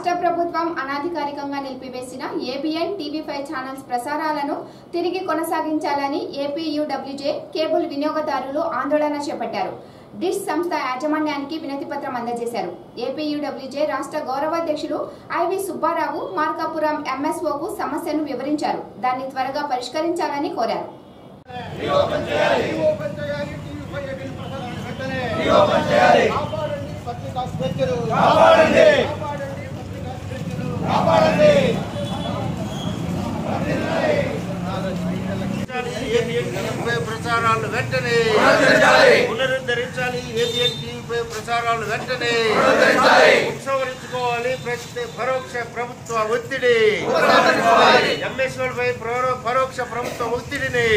రాష్ట్ర ప్రభుత్వం అనాధికారికంగా నిలిపివేసిన ఏబిఎన్ టీవీ ఫైవ్ ఛానల్స్ ప్రసారాలను తిరిగి కొనసాగించాలని ఏపీయూడబ్ల్యూజే కేబుల్ వినియోగదారులు ఆందోళన చేపట్టారు డిష్ సంస్థ యాజమాన్యానికి వినతి పత్రం అందజేశారు ఏపీయూడబ్ల్యూజే రాష్ట్ర గౌరవాధ్యక్షులు ఐవి సుబ్బారావు మార్కాపురం ఎంఎస్ఓకు సమస్యను వివరించారు దాన్ని త్వరగా పరిష్కరించాలని కోరారు ఓపెన్ చేయాలి టీవీ ఫైవ్ ఏబిఎన్ ప్రసారాన్ని వెంటనే కాపాడండి పత్రికా స్వేచ్ఛను కాపాడండి కాపాడండి పత్రికా స్వేచ్ఛను కాపాడండి ఏబిఎన్ టీవీపై ప్రసారాలు వెంటనే పునరుద్ధరించాలి ఏబిఎన్ టీవీపై ప్రసారాలు వెంటనే ఉపసంహరించుకోవాలి ప్రతి పరోక్ష ప్రభుత్వ ఒత్తిడి ఎంఎస్ఓలపై ప్రో- పరోక్ష ప్రభుత్వ ఒత్తిడిని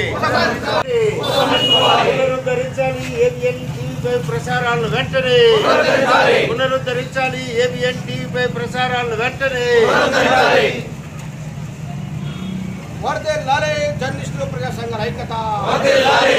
పునరుద్ధరించాలి ఏబిఎన్ టీవీపై ప్రసారాలను వెంటనే పునరుద్ధరించాలి ఏబిఎన్ టీవీపై ప్రసారాలను వెంటనే వర్దే లాలే జర్నలిస్టులు ప్రజా సంఘాల ఐక్యత వర్దే లాలే